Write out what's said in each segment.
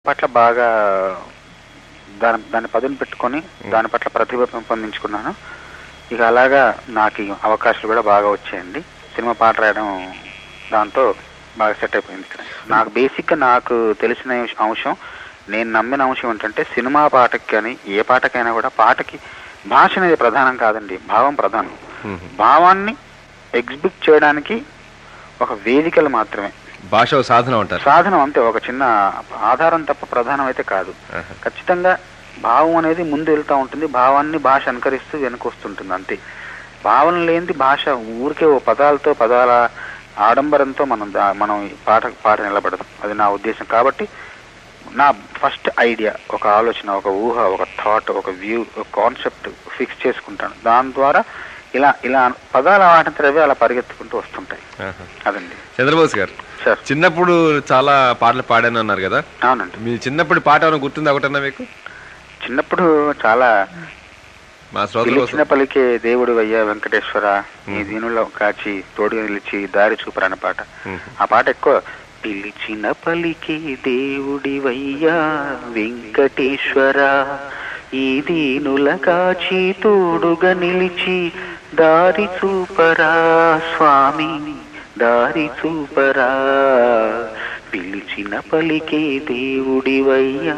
పట్ల బాగా దాని దాన్ని పదును పెట్టుకొని దాని పట్ల ప్రతిభ పెంపొందించుకున్నాను ఇక అలాగా నాకు ఈ అవకాశాలు కూడా బాగా వచ్చాయండి సినిమా పాట రాయడం దాంతో బాగా సెట్ అయిపోయింది ఇక్కడ నాకు బేసిక్గా నాకు తెలిసిన అంశం నేను నమ్మిన అంశం ఏంటంటే సినిమా పాటకి కానీ ఏ పాటకైనా కూడా పాటకి భాష అనేది ప్రధానం కాదండి భావం ప్రధానం భావాన్ని ఎగ్జిబిట్ చేయడానికి ఒక వేదికలు మాత్రమే భాష ఓ సాధన ఉంటారు సాధనం అంతే ఒక చిన్న ఆధారం తప్ప ప్రధానం అయితే కాదు ఆహా. ఖచ్చితంగా భావం అనేది ముందు వెళ్తూ ఉంటుంది భావాన్ని భాష అనుకరిస్తూ వెనుకొస్తుంటుంది అంతే భావన లేనిది భాష ఊరికే ఓ పదాలతో పదాల ఆడంబరంతో మనం దా- మనం ఈ పాట పాట నిలబడదు అది నా ఉద్దేశం కాబట్టి నా ఫస్ట్ ఐడియా ఒక ఆలోచన ఒక ఊహ ఒక థాట్ ఒక వ్యూ ఒక కాన్సెప్ట్ ఫిక్స్ చేసుకుంటాను దాని ద్వారా ఇలా ఇలా పదాల వాటింతరవే అలా పరిగెత్తుకుంటూ వస్తుంటాయి ఆహా. అదండి చంద్రబోస్ గారు సార్ చిన్నప్పుడు చాలా పాటలు పాడాను అన్నారు కదా అవునండి మీ చిన్నప్పుడు పాట ఏమైనా గుర్తుందా ఒకటన్నా మీకు చిన్నప్పుడు చాలా మా శ్రోతల పిలిచిన కోసం పలికే దేవుడు అయ్యా వెంకటేశ్వర నీ దీనిలో కాచి తోడుగా నిలిచి దారి చూపరా అనే పాట మ్మ్. ఆ పాట ఎక్కువ పిలిచిన పలికే దేవుడివయ్యా వెంకటేశ్వర ఈ దీనుల కాచి తోడుగా నిలిచి దారి చూపరా స్వామి దారి చూపరా పిలిచిన పలికే దేవుడివయ్యా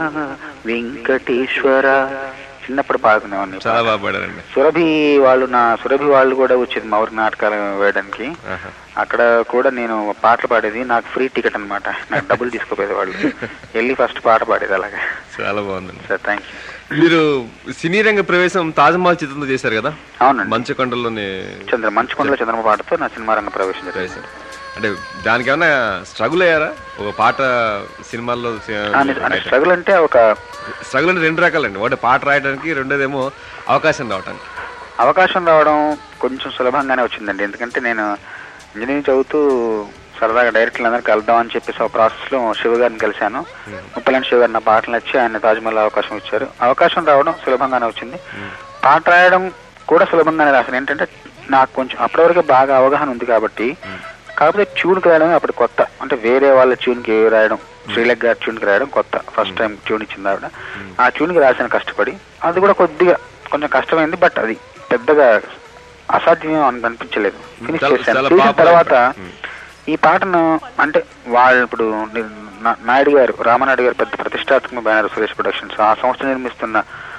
వెంకటేశ్వర చిన్నప్పుడు పాడుకునేవాడిని ఈ చాలా పాట. బాగా పాడారండి సురభి వాళ్ళు నా సురభి వాళ్ళు కూడా వచ్చేది మా ఊరికి నాటకాలు వేయడానికి ఆహా. అక్కడ కూడా నేను పాటలు పాడేది నాకు ఫ్రీ టికెట్ అన్నమాట నాకు డబ్బులు తీసుకుపోయేది వాళ్ళు వెళ్ళి ఫస్ట్ పాట పాడేది అలాగా చాలా బాగుందండి సార్ థ్యాంక్ యూ మీరు సినీ రంగ ప్రవేశం తాజ్మహల్ చిత్రంతో చేశారు కదా అవునండి మంచుకొండలోని చంద్ర మంచుకొండల చంద్రమ పాటతో నా సినిమా రంగ ప్రవేశం జరిగింది ప్రవేశం అంటే దానికి ఏమైనా స్ట్రగుల్ అయ్యారా ఒక పాట సినిమాల్లో స్ట్రగుల్ అంటే ఒక స్ట్రగుల్ అంటే రెండు రకాలండి ఒకటి పాట రాయడానికి రెండోదేమో అవకాశం రావటానికి అవకాశం రావడం కొంచెం సులభంగానే వచ్చిందండి ఎందుకంటే నేను ఇంజనీరింగ్ చదువుతూ సరదాగా డైరెక్టర్లు అందరికీ కలుద్దామని చెప్పేసి ఒక ప్రాసెస్లో శివ గారిని కలిశాను ముప్పలాంటి శివ గారు నా పాటలు నచ్చి ఆయన తాజ్మహల్ అవకాశం ఇచ్చారు అవకాశం రావడం సులభంగానే వచ్చింది పాట రాయడం కూడా సులభంగానే రాశాను ఏంటంటే నాకు కొంచెం అప్పటివరకు బాగా అవగాహన ఉంది కాబట్టి కాకపోతే ట్యూన్కి రాయడం అప్పుడు కొత్త అంటే వేరే వాళ్ళ ట్యూన్కి రాయడం శ్రీలేఖ గారి ట్యూన్కి రాయడం కొత్త ఫస్ట్ టైం ట్యూన్ ఇచ్చింది ఆవిడ ఆ ట్యూన్కి రాశాను కష్టపడి అది కూడా కొద్దిగా కొంచెం కష్టమైంది బట్ అది పెద్దగా అసాధ్యం అని అనిపించలేదు ఫినిష్ చాలా- చేశాను చాలా చూసిన popular తర్వాత పాట. మ్మ్. ఈ పాటను అంటే వాళ్ళు ఇప్పుడు ని- నా- నాయుడు గారు రామనాయుడు గారు పెద్ద ప్రతిష్టాత్మక బ్యానర్ సురేష్ ప్రొడక్షన్స్ ఆ సంస్థ నిర్మిస్తున్న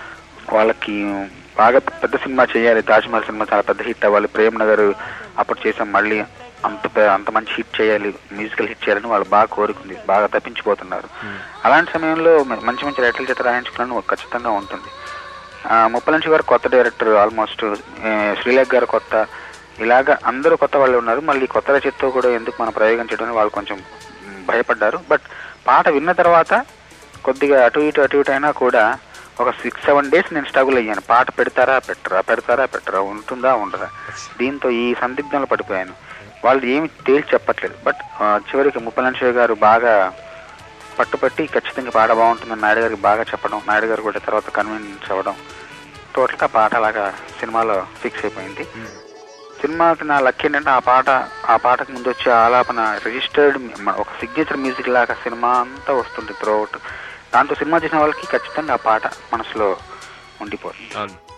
వాళ్ళకి బాగా పెద్ద సినిమా చేయాలి తాజ్మహల్ సినిమా చాలా పెద్ద హిట్ అవ్వాలి ప్రేమ్ నగర్ అప్పుడు చేసాం మళ్ళీ అంత పె- అంత మంచి హిట్ చేయాలి మ్యూజికల్ హిట్ చేయాలని వాళ్ళు బాగా కోరుకుంది బాగా తప్పించిపోతున్నారు అలాంటి సమయంలో మ- మంచి మంచి రైటర్ల చేత రాయించుకోవాలని ఒక ఖచ్చితంగా ఉంటుంది ఆ, ముప్పలంచి గారు కొత్త డైరెక్టర్ ఆల్మోస్ట్ ఏ, శ్రీలేఖ్ గారు కొత్త ఇలాగా అందరూ కొత్త వాళ్ళు ఉన్నారు మళ్ళీ కొత్త రచయితతో కూడా ఎందుకు మనం ప్రయోగం చేయడం అని వాళ్ళు కొంచెం మ్, భయపడ్డారు బట్ పాట విన్న తర్వాత కొద్దిగా అటు ఇటు అటు ఇటు అయినా కూడా ఒక సిక్స్ సెవెన్ డేస్ నేను స్ట్రగుల్ అయ్యాను పాట పెడతారా పెట్టరా పెడతారా పెట్టరా ఉంటుందా ఉండదా దీంతో ఈ సందిగ్ధంలో పడిపోయాను వాళ్ళు ఏమి తేల్చి చెప్పట్లేదు బట్ ఆ, చివరికి ముప్పలంశయ్య గారు బాగా పట్టుపట్టి ఖచ్చితంగా పాట బాగుంటుందని నాయుడు గారికి బాగా చెప్పడం నాయుడు గారు కూడా తర్వాత కన్విన్స్ అవ్వడం టోటల్గా పాట అలాగా సినిమాలో ఫిక్స్ అయిపోయింది సినిమాకి నా లక్ ఏంటంటే ఆ పాట ఆ పాటకు ముందు వచ్చే ఆలాపన రిజిస్టర్డ్ ఒక సిగ్నేచర్ మ్యూజిక్ లాగా సినిమా అంతా వస్తుంది త్రూ అవుట్ దాంతో సినిమా చేసిన వాళ్ళకి ఖచ్చితంగా ఆ పాట మనసులో ఉండిపోతుంది అవును